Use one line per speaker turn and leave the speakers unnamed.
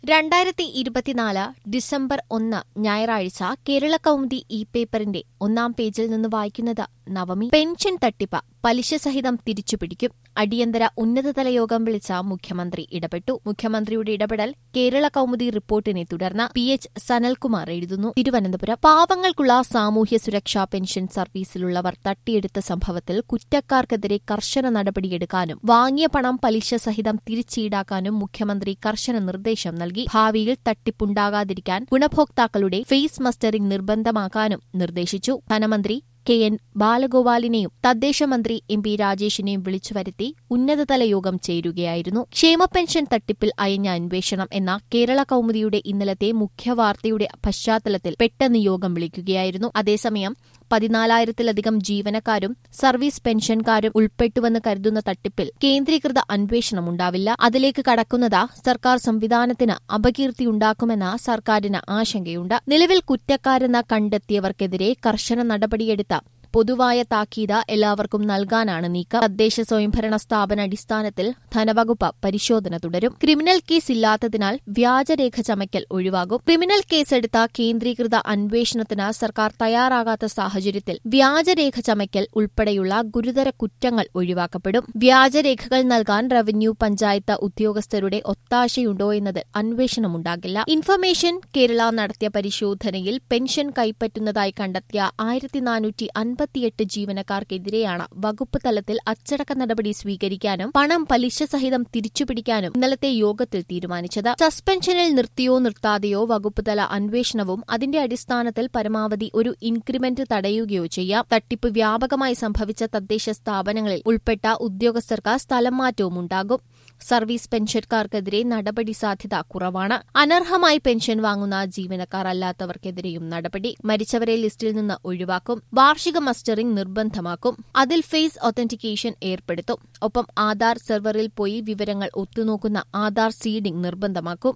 രണ്ടായിരത്തി ഇരുപത്തിനാല് ഡിസംബർ ഒന്ന് ഞായറാഴ്ച കേരള കൗമുദി ഇ പേപ്പറിന്റെ ഒന്നാം പേജിൽ നിന്ന് വായിക്കുന്നത് നവമി പെൻഷൻ തട്ടിപ്പ് പലിശ സഹിതം തിരിച്ചുപിടിക്കും അടിയന്തര ഉന്നതതല യോഗം വിളിച്ച മുഖ്യമന്ത്രി ഇടപെട്ടു മുഖ്യമന്ത്രിയുടെ ഇടപെടൽ കേരള കൗമുദി റിപ്പോർട്ടിനെ തുടർന്ന് പി എച്ച് സനൽകുമാർ എഴുതുന്നു തിരുവനന്തപുരം പാവങ്ങൾക്കുള്ള സാമൂഹ്യ സുരക്ഷാ പെൻഷൻ സർവീസിലുള്ളവർ തട്ടിയെടുത്ത സംഭവത്തിൽ കുറ്റക്കാർക്കെതിരെ കർശന നടപടിയെടുക്കാനും വാങ്ങിയ പണം പലിശ സഹിതം തിരിച്ചീടാക്കാനും മുഖ്യമന്ത്രി കർശന നിർദ്ദേശം നൽകി ഭാവിയിൽ തട്ടിപ്പുണ്ടാകാതിരിക്കാൻ ഗുണഭോക്താക്കളുടെ ഫേസ് മസ്റ്ററിംഗ് നിർബന്ധമാക്കാനും നിർദ്ദേശിച്ചു ധനമന്ത്രി കെ എൻ ബാലഗോപാലിനെയും തദ്ദേശ മന്ത്രി എം പി രാജേഷിനെയും വിളിച്ചുവരുത്തി ഉന്നതതല യോഗം ചേരുകയായിരുന്നു ക്ഷേമ പെൻഷൻ തട്ടിപ്പിൽ അയഞ്ഞ അന്വേഷണം എന്ന കേരള കൗമുദിയുടെ ഇന്നലത്തെ മുഖ്യവാർത്തയുടെ പശ്ചാത്തലത്തിൽ പെട്ടെന്ന് യോഗം വിളിക്കുകയായിരുന്നു അതേസമയം പതിനാലായിരത്തിലധികം ജീവനക്കാരും സർവീസ് പെൻഷൻകാരും ഉൾപ്പെട്ടുവെന്ന് കരുതുന്ന തട്ടിപ്പിൽ കേന്ദ്രീകൃത അന്വേഷണമുണ്ടാവില്ല അതിലേക്ക് കടക്കുന്നത് സർക്കാർ സംവിധാനത്തിന് അപകീർത്തിയുണ്ടാക്കുമെന്ന സർക്കാരിന് ആശങ്കയുണ്ട് നിലവിൽ കുറ്റക്കാരെന്ന് കണ്ടെത്തിയവർക്കെതിരെ കർശന നടപടിയെടുത്ത പൊതുവായ താക്കീത് എല്ലാവർക്കും നൽകാനാണ് നീക്കം തദ്ദേശ സ്വയംഭരണ സ്ഥാപന അടിസ്ഥാനത്തിൽ ധനവകുപ്പ് പരിശോധന തുടരും ക്രിമിനൽ കേസ് ഇല്ലാത്തതിനാൽ വ്യാജരേഖ ചമയ്ക്കൽ ഒഴിവാകും ക്രിമിനൽ കേസെടുത്ത കേന്ദ്രീകൃത അന്വേഷണത്തിന് സർക്കാർ തയ്യാറാകാത്ത സാഹചര്യത്തിൽ വ്യാജരേഖ ചമയ്ക്കൽ ഉൾപ്പെടെയുള്ള ഗുരുതര കുറ്റങ്ങൾ ഒഴിവാക്കപ്പെടും വ്യാജരേഖകൾ നൽകാൻ റവന്യൂ പഞ്ചായത്ത് ഉദ്യോഗസ്ഥരുടെ ഒത്താശയുണ്ടോ എന്നതിൽ അന്വേഷണമുണ്ടാകില്ല ഇൻഫർമേഷൻ കേരള നടത്തിയ പരിശോധനയിൽ പെൻഷൻ കൈപ്പറ്റുന്നതായി കണ്ടെത്തിയ ആയിരത്തി നാനൂറ്റി അൻപത്തിയെട്ട് ജീവനക്കാർക്കെതിരെയാണ് വകുപ്പ് തലത്തിൽ അച്ചടക്ക നടപടി സ്വീകരിക്കാനും പണം പലിശ സഹിതം തിരിച്ചുപിടിക്കാനും ഇന്നലത്തെ യോഗത്തിൽ തീരുമാനിച്ചത് സസ്പെൻഷനിൽ നിർത്തിയോ നിർത്താതെയോ വകുപ്പ് തല അന്വേഷണവും അതിന്റെ അടിസ്ഥാനത്തിൽ പരമാവധി ഒരു ഇൻക്രിമെന്റ് തടയുകയോ ചെയ്യാം തട്ടിപ്പ് വ്യാപകമായി സംഭവിച്ച തദ്ദേശ സ്ഥാപനങ്ങളിൽ ഉൾപ്പെട്ട ഉദ്യോഗസ്ഥർക്ക് സ്ഥലം മാറ്റവും ഉണ്ടാകും സർവീസ് പെൻഷൻകാർക്കെതിരെ നടപടി സാധ്യത കുറവാണ് അനർഹമായി പെൻഷൻ വാങ്ങുന്ന ജീവനക്കാർ അല്ലാത്തവർക്കെതിരെയും നടപടി മരിച്ചവരെ ലിസ്റ്റിൽ നിന്ന് ഒഴിവാക്കും വാർഷിക മസ്റ്ററിംഗ് നിർബന്ധമാക്കും അതിൽ ഫേസ് ഒത്തന്റിക്കേഷൻ ഏർപ്പെടുത്തും ഒപ്പം ആധാർ സെർവറിൽ പോയി വിവരങ്ങൾ ഒത്തുനോക്കുന്ന ആധാർ സീഡിംഗ് നിർബന്ധമാക്കും